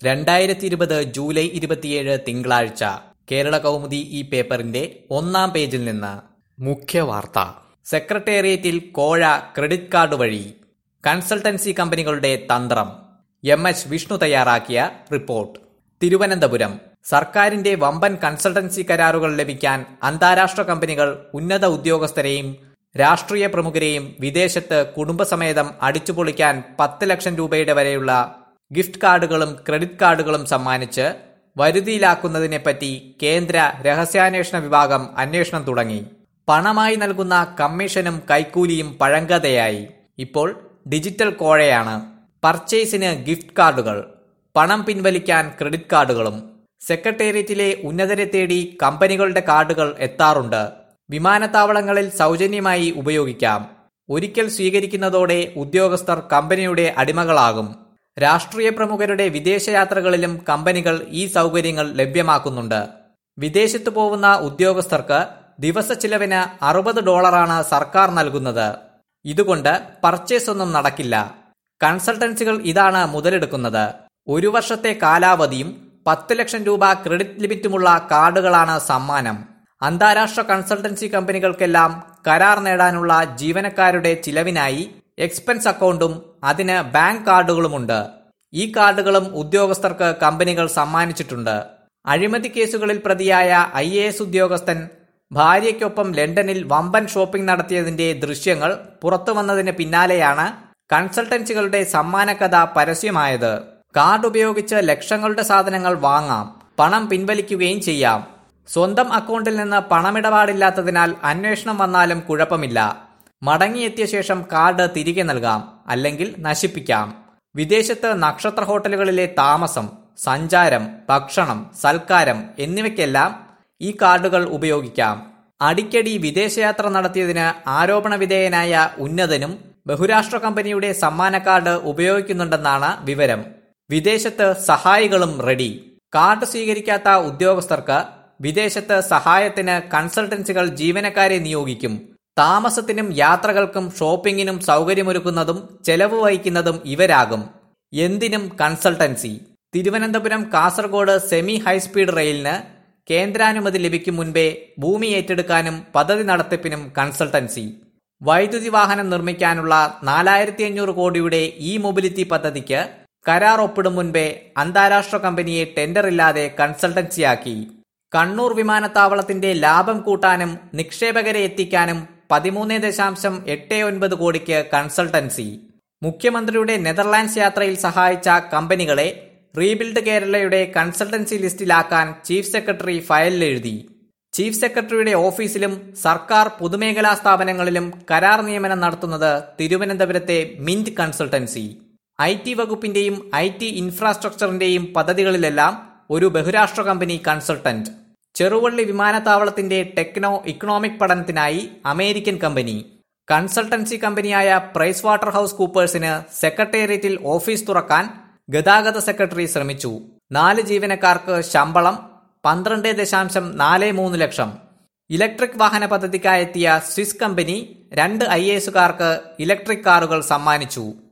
രണ്ടായിരത്തി ഇരുപത് ജൂലൈ ഇരുപത്തിയേഴ് തിങ്കളാഴ്ച കേരള കൗമുദി ഈ പേപ്പറിന്റെ ഒന്നാം പേജിൽ നിന്ന് മുഖ്യ വാർത്ത സെക്രട്ടേറിയറ്റിൽ കോഴ ക്രെഡിറ്റ് കാർഡ് വഴി കൺസൾട്ടൻസി കമ്പനികളുടെ തന്ത്രം എം എച്ച് വിഷ്ണു തയ്യാറാക്കിയ റിപ്പോർട്ട് തിരുവനന്തപുരം സർക്കാരിന്റെ വമ്പൻ കൺസൾട്ടൻസി കരാറുകൾ ലഭിക്കാൻ അന്താരാഷ്ട്ര കമ്പനികൾ ഉന്നത ഉദ്യോഗസ്ഥരെയും രാഷ്ട്രീയ പ്രമുഖരെയും വിദേശത്ത് കുടുംബസമേതം അടിച്ചുപൊളിക്കാൻ പത്ത് ലക്ഷം രൂപയുടെ വരെയുള്ള ഗിഫ്റ്റ് കാർഡുകളും ക്രെഡിറ്റ് കാർഡുകളും സമ്മാനിച്ച് വരുതിയിലാക്കുന്നതിനെപ്പറ്റി കേന്ദ്ര രഹസ്യാന്വേഷണ വിഭാഗം അന്വേഷണം തുടങ്ങി പണമായി നൽകുന്ന കമ്മീഷനും കൈക്കൂലിയും പഴങ്കഥയായി ഇപ്പോൾ ഡിജിറ്റൽ കോഴയാണ് പർച്ചേസിന് ഗിഫ്റ്റ് കാർഡുകൾ പണം പിൻവലിക്കാൻ ക്രെഡിറ്റ് കാർഡുകളും സെക്രട്ടേറിയറ്റിലെ ഉന്നതരെ തേടി കമ്പനികളുടെ കാർഡുകൾ എത്താറുണ്ട് വിമാനത്താവളങ്ങളിൽ സൗജന്യമായി ഉപയോഗിക്കാം ഒരിക്കൽ സ്വീകരിക്കുന്നതോടെ ഉദ്യോഗസ്ഥർ കമ്പനിയുടെ അടിമകളാകും രാഷ്ട്രീയ പ്രമുഖരുടെ വിദേശയാത്രകളിലും കമ്പനികൾ ഈ സൗകര്യങ്ങൾ ലഭ്യമാക്കുന്നുണ്ട് വിദേശത്ത് പോകുന്ന ഉദ്യോഗസ്ഥർക്ക് ദിവസ ചിലവിന് അറുപത് ഡോളറാണ് സർക്കാർ നൽകുന്നത് ഇതുകൊണ്ട് പർച്ചേസ് ഒന്നും നടക്കില്ല കൺസൾട്ടൻസികൾ ഇതാണ് മുതലെടുക്കുന്നത് ഒരു വർഷത്തെ കാലാവധിയും പത്ത് ലക്ഷം രൂപ ക്രെഡിറ്റ് ലിമിറ്റുമുള്ള കാർഡുകളാണ് സമ്മാനം അന്താരാഷ്ട്ര കൺസൾട്ടൻസി കമ്പനികൾക്കെല്ലാം കരാർ നേടാനുള്ള ജീവനക്കാരുടെ ചിലവിനായി എക്സ്പെൻസ് അക്കൗണ്ടും അതിന് ബാങ്ക് കാർഡുകളുമുണ്ട് ഈ കാർഡുകളും ഉദ്യോഗസ്ഥർക്ക് കമ്പനികൾ സമ്മാനിച്ചിട്ടുണ്ട് അഴിമതി കേസുകളിൽ പ്രതിയായ ഐ എ എസ് ഉദ്യോഗസ്ഥൻ ഭാര്യയ്ക്കൊപ്പം ലണ്ടനിൽ വമ്പൻ ഷോപ്പിംഗ് നടത്തിയതിന്റെ ദൃശ്യങ്ങൾ പുറത്തുവന്നതിന് പിന്നാലെയാണ് കൺസൾട്ടൻസികളുടെ സമ്മാനകഥ പരസ്യമായത് കാർഡ് ഉപയോഗിച്ച് ലക്ഷങ്ങളുടെ സാധനങ്ങൾ വാങ്ങാം പണം പിൻവലിക്കുകയും ചെയ്യാം സ്വന്തം അക്കൗണ്ടിൽ നിന്ന് പണമിടപാടില്ലാത്തതിനാൽ അന്വേഷണം വന്നാലും കുഴപ്പമില്ല മടങ്ങിയെത്തിയ ശേഷം കാർഡ് തിരികെ നൽകാം അല്ലെങ്കിൽ നശിപ്പിക്കാം വിദേശത്ത് നക്ഷത്ര ഹോട്ടലുകളിലെ താമസം സഞ്ചാരം ഭക്ഷണം സൽക്കാരം എന്നിവയ്ക്കെല്ലാം ഈ കാർഡുകൾ ഉപയോഗിക്കാം അടിക്കടി വിദേശയാത്ര നടത്തിയതിന് ആരോപണ വിധേയനായ ഉന്നതനും ബഹുരാഷ്ട്ര കമ്പനിയുടെ സമ്മാന കാർഡ് ഉപയോഗിക്കുന്നുണ്ടെന്നാണ് വിവരം വിദേശത്ത് സഹായികളും റെഡി കാർഡ് സ്വീകരിക്കാത്ത ഉദ്യോഗസ്ഥർക്ക് വിദേശത്ത് സഹായത്തിന് കൺസൾട്ടൻസികൾ ജീവനക്കാരെ നിയോഗിക്കും താമസത്തിനും യാത്രകൾക്കും ഷോപ്പിങ്ങിനും സൗകര്യമൊരുക്കുന്നതും ചെലവ് വഹിക്കുന്നതും ഇവരാകും എന്തിനും consultancy Thiruvananthapuram Kasaragod semi high speed റെയിലിന് കേന്ദ്രാനുമതി ലഭിക്കും മുൻപേ ഭൂമി ഏറ്റെടുക്കാനും പദ്ധതി നടത്തിപ്പിനും കൺസൾട്ടൻസി വൈദ്യുതി വാഹനം നിർമ്മിക്കാനുള്ള നാലായിരത്തി അഞ്ഞൂറ് കോടിയുടെ ഇ മൊബിലിറ്റി പദ്ധതിക്ക് കരാർ ഒപ്പിടും മുൻപേ അന്താരാഷ്ട്ര കമ്പനിയെ ടെൻഡറില്ലാതെ കൺസൾട്ടൻസിയാക്കി കണ്ണൂർ വിമാനത്താവളത്തിന്റെ ലാഭം കൂട്ടാനും നിക്ഷേപകരെ എത്തിക്കാനും പതിമൂന്ന് ദശാംശം എട്ട് ഒൻപത് കോടിക്ക് കൺസൾട്ടൻസി മുഖ്യമന്ത്രിയുടെ നെതർലാൻഡ്സ് യാത്രയിൽ സഹായിച്ച കമ്പനികളെ റീബിൽഡ് കേരളയുടെ കൺസൾട്ടൻസി ലിസ്റ്റിലാക്കാൻ ചീഫ് സെക്രട്ടറി ഫയലിലെഴുതി ചീഫ് സെക്രട്ടറിയുടെ ഓഫീസിലും സർക്കാർ പൊതുമേഖലാ സ്ഥാപനങ്ങളിലും കരാർ നിയമനം നടത്തുന്നത് തിരുവനന്തപുരത്തെ മിന്റ് കൺസൾട്ടൻസി ഐ ടി വകുപ്പിന്റെയും ഐ ടി ഇൻഫ്രാസ്ട്രക്ചറിന്റെയും പദ്ധതികളിലെല്ലാം ഒരു ബഹുരാഷ്ട്ര കമ്പനി കൺസൾട്ടന്റ് ചെറുവള്ളി വിമാനത്താവളത്തിന്റെ ടെക്നോ ഇക്കണോമിക് പഠനത്തിനായി അമേരിക്കൻ കമ്പനി കൺസൾട്ടൻസി കമ്പനിയായ പ്രൈസ് വാട്ടർ ഹൌസ് കൂപ്പേഴ്സിന് സെക്രട്ടേറിയറ്റിൽ ഓഫീസ് തുറക്കാൻ ഗതാഗത സെക്രട്ടറി ശ്രമിച്ചു നാല് ജീവനക്കാർക്ക് ശമ്പളം പന്ത്രണ്ട് ദശാംശം നാല് മൂന്ന് ലക്ഷം ഇലക്ട്രിക് വാഹന പദ്ധതിക്കായെത്തിയ സ്വിസ് കമ്പനി രണ്ട് ഐ എസുകാർക്ക് ഇലക്ട്രിക് കാറുകൾ സമ്മാനിച്ചു